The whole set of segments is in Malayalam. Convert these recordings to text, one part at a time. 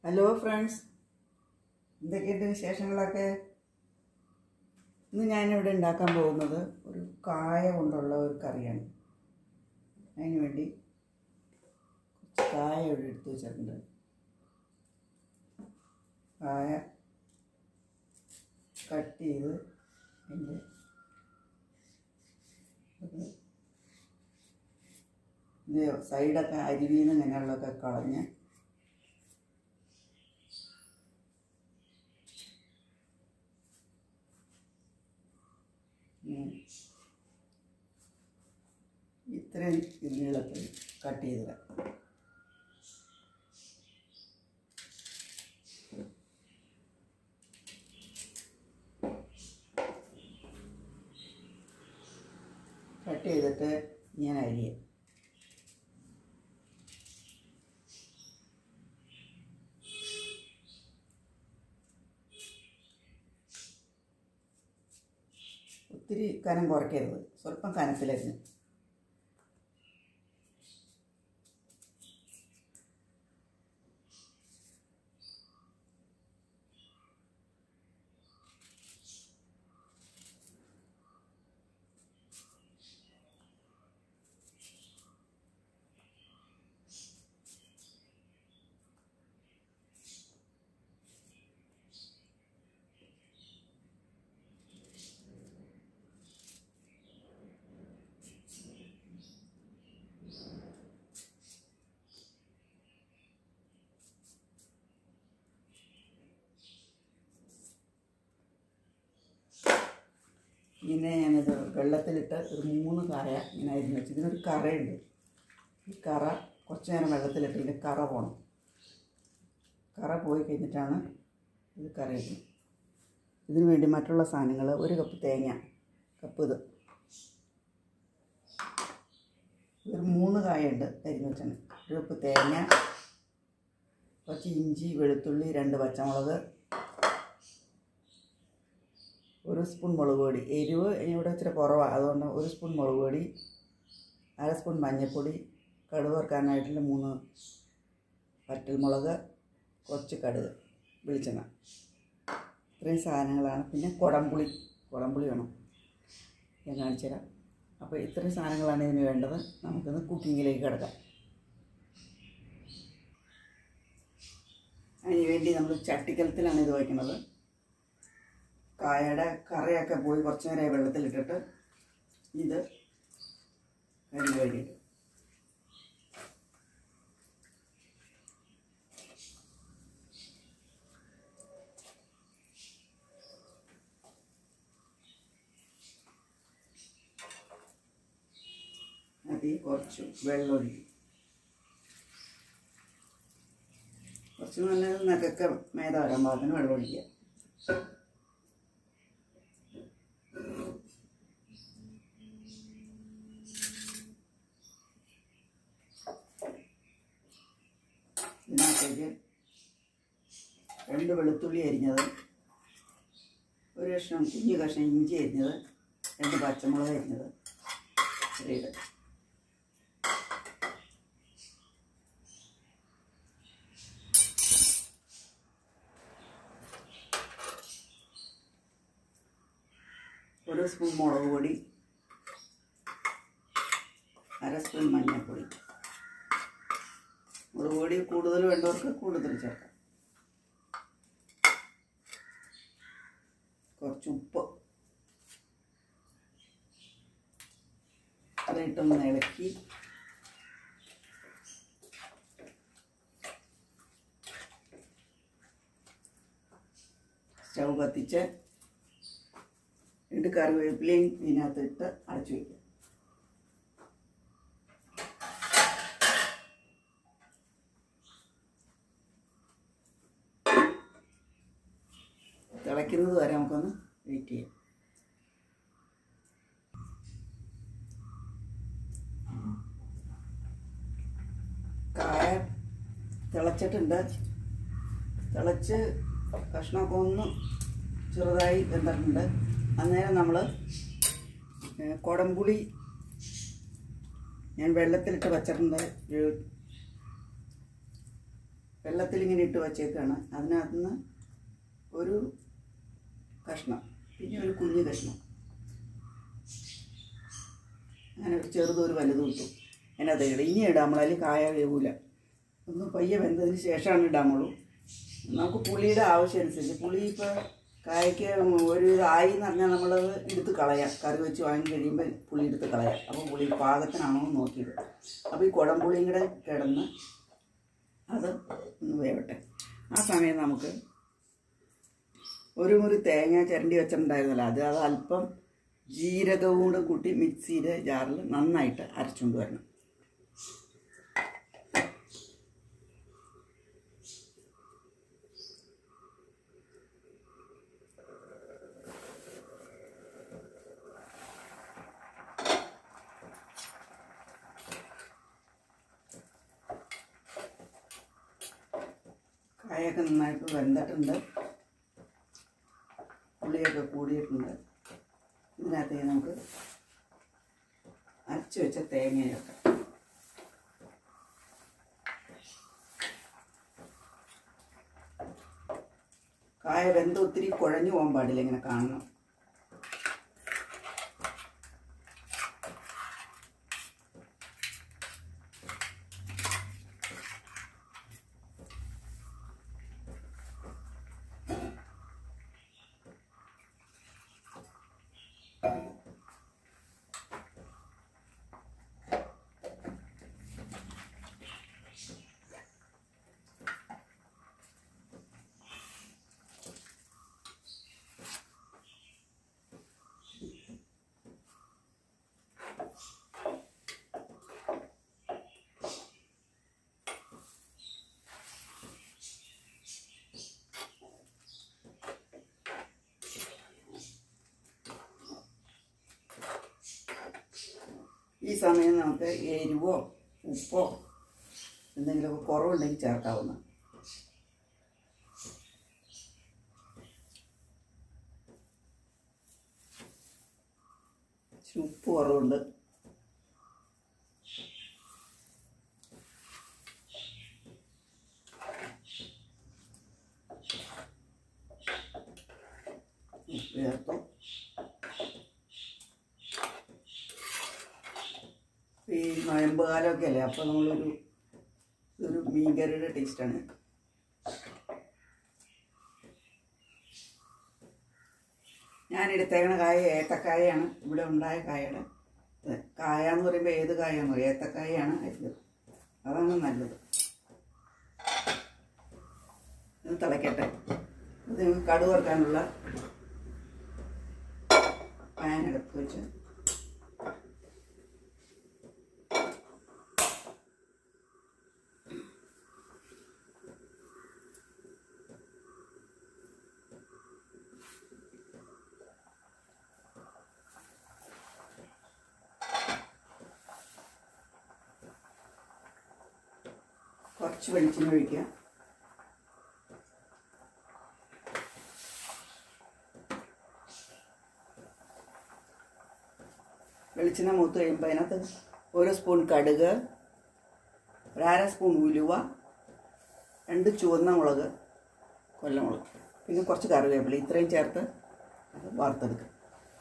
ഹലോ ഫ്രണ്ട്സ് എന്തൊക്കെയുണ്ട് വിശേഷങ്ങളൊക്കെ ഇന്ന് ഞാനിവിടെ ഉണ്ടാക്കാൻ പോകുന്നത് ഒരു കായ കൊണ്ടുള്ള ഒരു കറിയാണ് അതിന് വേണ്ടി കുറച്ച് കായ ഇവിടെ എടുത്ത് വെച്ചിട്ടുണ്ട് കായ കട്ട് ചെയ്ത് അതിൻ്റെ ഇത് സൈഡൊക്കെ അരിവീന്ന് ഇങ്ങനെയുള്ളതൊക്കെ കളഞ്ഞ് ഉം. ഇത്രയും നീളത്തിൽ കട്ട് ചെയ്ത് കട്ട് ചെയ്തിട്ട് ഞാൻ അരിയും ഒത്തിരി കനം കുറയ്ക്കരുത് സ്വല്പം കനത്തിലരിഞ്ഞ് ഇങ്ങനെ ഞാനിത് വെള്ളത്തിലിട്ട് ഒരു മൂന്ന് കായ ഇങ്ങനെ അരിഞ്ഞ് വെച്ച് ഇതിനൊരു കറയുണ്ട് ഈ കറ കുറച്ച് നേരം വെള്ളത്തിലിട്ട് ഇതിൻ്റെ കറ പോകണം കറ പോയി കഴിഞ്ഞിട്ടാണ് ഇത് കറി ഇടുന്നത് ഇതിന് വേണ്ടി മറ്റുള്ള സാധനങ്ങൾ ഒരു കപ്പ് തേങ്ങ കപ്പ് ഇത് ഒരു മൂന്ന് കായുണ്ട് അരിഞ്ഞ് വെച്ചാണ് ഒരു കപ്പ് തേങ്ങ കുറച്ച് ഇഞ്ചി വെളുത്തുള്ളി രണ്ട് പച്ചമുളക് ഒരു സ്പൂൺ മുളക് പൊടി എരിവ് ഇവിടെ ഇച്ചിരി കുറവാണ് അതുകൊണ്ട് ഒരു സ്പൂൺ മുളക് പൊടി അര സ്പൂൺ മഞ്ഞൾപ്പൊടി കടുക് വറുക്കാനായിട്ടുള്ള മൂന്ന് വറ്റൽമുളക് കുറച്ച് കടുക് വെളിച്ചെണ്ണ ഇത്രയും സാധനങ്ങളാണ് പിന്നെ കുടംപുളി കുടംപുളി വേണം ഞാൻ കാണിച്ചു തരാം അപ്പോൾ ഇത്രയും സാധനങ്ങളാണ് ഇതിന് വേണ്ടത് നമുക്കിന്ന് കുക്കിങ്ങിലേക്ക് കിടക്കാം അതിന് വേണ്ടി നമ്മൾ ചട്ടിക്കലത്തിലാണ് ഇത് വയ്ക്കുന്നത് കായയുടെ കറയൊക്കെ പോയി കുറച്ച് നേരം വെള്ളത്തിലിട്ടിട്ട് ഇത് കരി വേണ്ടിയിട്ട് അതിൽ കുറച്ച് വെള്ളം ഒഴിക്കും കുറച്ച് നല്ല നക്കൊക്കെ മേത വരാൻ പാകത്തിന് വെള്ളം ഒഴിക്കുക ഇതിനകത്തേക്ക് രണ്ട് വെളുത്തുള്ളി അരിഞ്ഞത് ഒരു കഷ്ണം കുഞ്ഞു കഷ്ണം ഇഞ്ചി അരിഞ്ഞത് രണ്ട് പച്ചമുളക് അരിഞ്ഞത് ഇത്രയിട്ട് ഒരു സ്പൂൺ മുളക് പൊടി അര സ്പൂൺ മഞ്ഞൾപ്പൊടി മുളക് പൊടി കൂടുതൽ വേണ്ടവർക്ക് കൂടുതൽ ചേർക്കാം കുറച്ച് ഉപ്പ് അതിട്ടൊന്ന് ഇളക്കി സ്റ്റൗ കത്തിച്ച് രണ്ട് കറിവേപ്പിലയും ഇതിനകത്ത് ഇട്ട് അടച്ചു വയ്ക്കുക തിളയ്ക്കുന്നത് വരെ നമുക്കൊന്ന് വെയിറ്റ് ചെയ്യാം കായ തിളച്ചിട്ടുണ്ട് തിളച്ച് കഷ്ണമൊക്കെ ഒന്ന് ചെറുതായി വെന്തിട്ടുണ്ട് അന്നേരം നമ്മൾ കുടംപുളി ഞാൻ വെള്ളത്തിലിട്ട് വച്ചിട്ടുണ്ട് ഒരു വെള്ളത്തിൽ ഇങ്ങനെ ഇട്ട് വച്ചേക്കാണ് അതിനകത്ത് നിന്ന് ഒരു കഷ്ണം പിന്നെ ഒരു കുഞ്ഞു കഷ്ണം അങ്ങനെ ഒരു ചെറുതും ഒരു വലുതും ഇട്ടു അതിനകത്ത് ഇടും ഇനി ഇടാം നമ്മളതിൽ കായ വേവൂല ഒന്ന് പയ്യെ വെന്തതിന് ശേഷമാണ് ഇടാമുള്ളൂ നമുക്ക് പുളിയുടെ ആവശ്യം അനുസരിച്ച് പുളി ഇപ്പോൾ കായ്ക്ക് ഒരു ഇതായി എന്ന് പറഞ്ഞാൽ നമ്മളത് എടുത്ത് കളയാം കറി വെച്ച് വാങ്ങി കഴിയുമ്പോൾ പുളി എടുത്ത് കളയാം അപ്പോൾ പുളി പാകത്തിനാണോ എന്ന് നോക്കിയത് അപ്പോൾ ഈ കുടംപുളിയും കൂടെ കിടന്ന് അത് ഒന്ന് വേവട്ടെ ആ സമയം നമുക്ക് ഒരു മുറി തേങ്ങ ചിരണ്ടി വെച്ചിട്ടുണ്ടായിരുന്നല്ലോ അത് അത് അല്പം ജീരകവും കൂടെ കൂട്ടി മിക്സിയുടെ ജാറിൽ നന്നായിട്ട് അരച്ചുകൊണ്ട് വരണം കായൊക്കെ നന്നായിട്ട് വെന്തിട്ടുണ്ട് പുളിയൊക്കെ കൂടിയിട്ടുണ്ട് ഇതിനകത്തേക്ക് നമുക്ക് അരച്ച് വെച്ച തേങ്ങയൊക്കെ കായ വെന്ത് ഒത്തിരി കുഴഞ്ഞു പോകാൻ പാടില്ല ഇങ്ങനെ കാണണം ഈ സമയം നമുക്ക് എരിവോ ഉപ്പോ എന്തെങ്കിലുമൊക്കെ കുറവുണ്ടെങ്കിൽ ചേർക്കാവുന്ന ഇച്ചിരി ഉപ്പ് കുറവുണ്ട് ഉപ്പ് ചേർത്തു ഈ നോയമ്പ് കാലമൊക്കെ അല്ലേ അപ്പോൾ നമ്മളൊരു ഒരു മീൻകറിയുടെ ടേസ്റ്റാണ് ഞാൻ എടുത്തേക്കണ കായ ഏത്തക്കായയാണ് ഇവിടെ ഉണ്ടായ കായയുടെ ഇത്. കായ എന്ന് പറയുമ്പോൾ ഏത് കായാന്ന് പറയും ഏത്തക്കായയാണ് അരിഞ്ഞത് അതാണ് നല്ലത് ഇത് തിളയ്ക്കട്ടെ ഇത് കടുക് വറുക്കാനുള്ള പാൻ എടുത്ത് വെച്ച് കുറച്ച് വെളിച്ചെണ്ണ ഒഴിക്കുക വെളിച്ചെണ്ണ മൂത്ത് കഴിയുമ്പോൾ അതിനകത്ത് ഒരു സ്പൂൺ കടുക് ഒരു അര സ്പൂൺ ഉലുവ രണ്ട് ചുവന്ന മുളക് കൊല്ലമുളക് പിന്നെ കുറച്ച് കറിവേപ്പില ഇത്രയും ചേർത്ത് അത് വാർത്തെടുക്കുക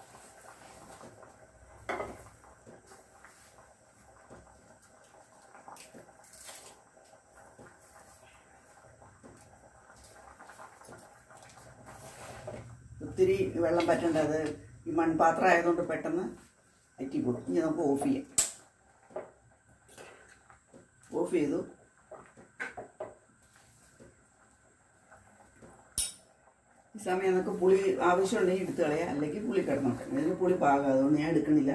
ഒത്തിരി വെള്ളം പറ്റണ്ട അത് ഈ മൺപാത്രം ആയതുകൊണ്ട് പെട്ടെന്ന് അറ്റിപ്പോടും ഇനി നമുക്ക് ഓഫ് ചെയ്യാം ഓഫ് ചെയ്തു ഈ സമയം നമുക്ക് പുളി ആവശ്യമുണ്ടെങ്കിൽ എടുത്ത് കളയാം അല്ലെങ്കിൽ പുളി കിടന്നോട്ടെ ഇതിന് പുളി പാകം അതുകൊണ്ട് ഞാൻ എടുക്കണില്ല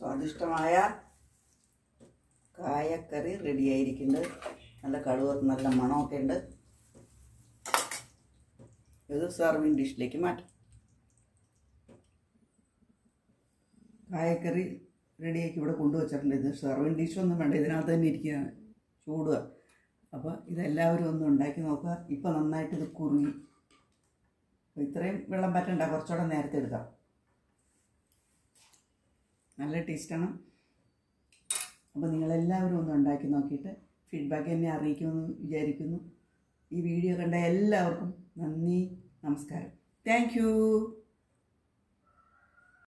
സ്വാദിഷ്ടമായ കായക്കറി റെഡിയായിരിക്കുന്നുണ്ട് നല്ല കടുവർക്ക് നല്ല മണമൊക്കെ ഉണ്ട് ഇത് സർവിങ് ഡിഷിലേക്ക് മാറ്റാം കായക്കറി റെഡിയാക്കി ഇവിടെ കൊണ്ടുവച്ചിട്ടുണ്ട് ഇത് സർവിങ് ഡിഷൊന്നും വേണ്ട ഇതിനകത്ത് തന്നെ ഇരിക്കുകയാണ് ചൂടുക അപ്പോൾ ഇതെല്ലാവരും ഒന്ന് ഉണ്ടാക്കി നോക്കുക ഇപ്പോൾ നന്നായിട്ട് ഇത് കുറുകി അപ്പോൾ ഇത്രയും വെള്ളം പറ്റണ്ട കുറച്ചുകൂടെ നേരത്തെ എടുക്കാം നല്ല ടേസ്റ്റാണ് അപ്പോൾ നിങ്ങളെല്ലാവരും ഒന്ന് ഉണ്ടാക്കി നോക്കിയിട്ട് ഫീഡ്ബാക്ക് എന്നെ അറിയിക്കുമെന്ന് വിചാരിക്കുന്നു ഈ വീഡിയോ കണ്ട എല്ലാവർക്കും നന്ദി നമസ്കാരം താങ്ക്